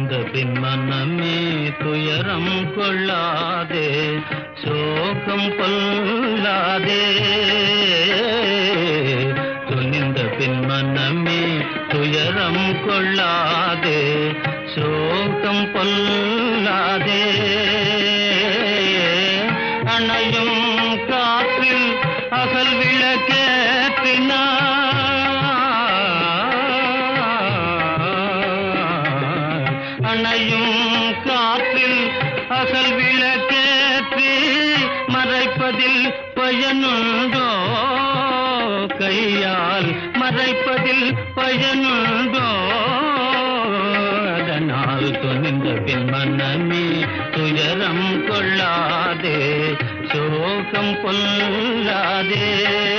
துணிந்த பின் மனமே துயரம் கொள்ளாதே சோகம் கொள்ளாதே துணிந்த பின் மனமே துயரம் கொள்ளாதே சோகம் கொள்ளாதே அணையும் காற்றில் அகல் விளக்கேற்றினார் அணையும் காற்றில் அகல் விளக்கேற்றி மறைப்பதில் பயனுண்டோ கையால் மறைப்பதில் பயனுண்டோ அதனால் துணிந்த பின் மனமே துயரம் கொள்ளாதே சோகம் கொள்ளாதே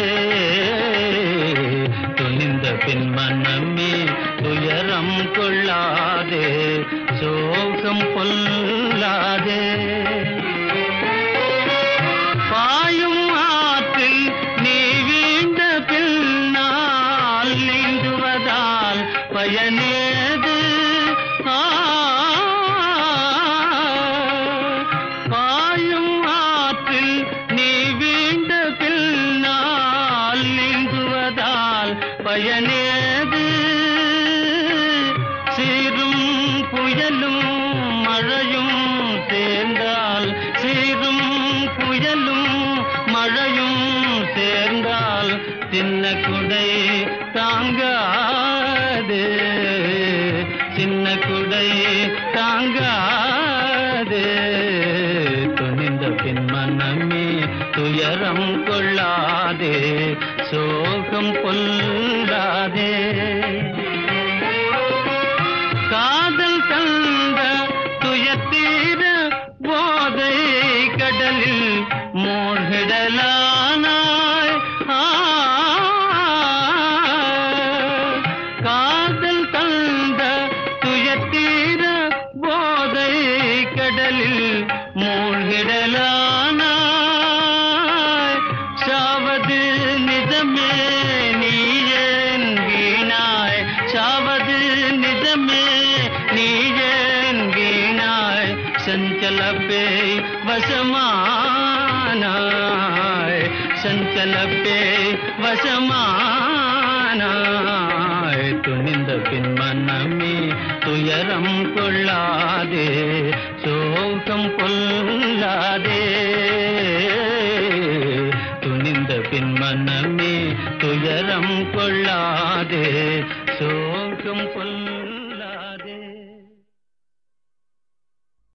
துணிந்த பின் மனமே துயரம் கொள்ளாதே சோகம் கொள்ளாதே பாயும் ஆற்றில் நீ வீண்ட பின்னால் நீந்துவதால் பயனேது ஆ, பாயும் ஆற்றில் நீ வீண்ட பின்னால் நீந்துவதால் பயனேது சீரும் புயலும் மழையும் சேர்ந்தால் சீரும் புயலும் மழையும் சேர்ந்தால் சின்ன குடை தாங்காது சின்ன குடை தாங்காது துணிந்த பின் மனமே துயரம் கொள்ளாதே சோகம் கொள்ளாதே காதல் தந்த துயத்தீர போதை கடலில் மூழ்கிடலானாய் ஆ, காதல் தந்த துயத்தீர போதை கடலில் மூழ்கிடலானாய் சாவது நிஜமே நீ ஏன் வீணாய் சாவது நிஜமே நீ ஏன் வீணாய் சஞ்சல பேய் வசமானாய் சஞ்சல பேய் வசமானாய் துணிந்த பின் மனமே துயரம் கொள்ளாதே சோகம் கொள்ளாதே துணிந்த பின் மனமே துயரம் கொள்ளாதே சோகம் கொள்ள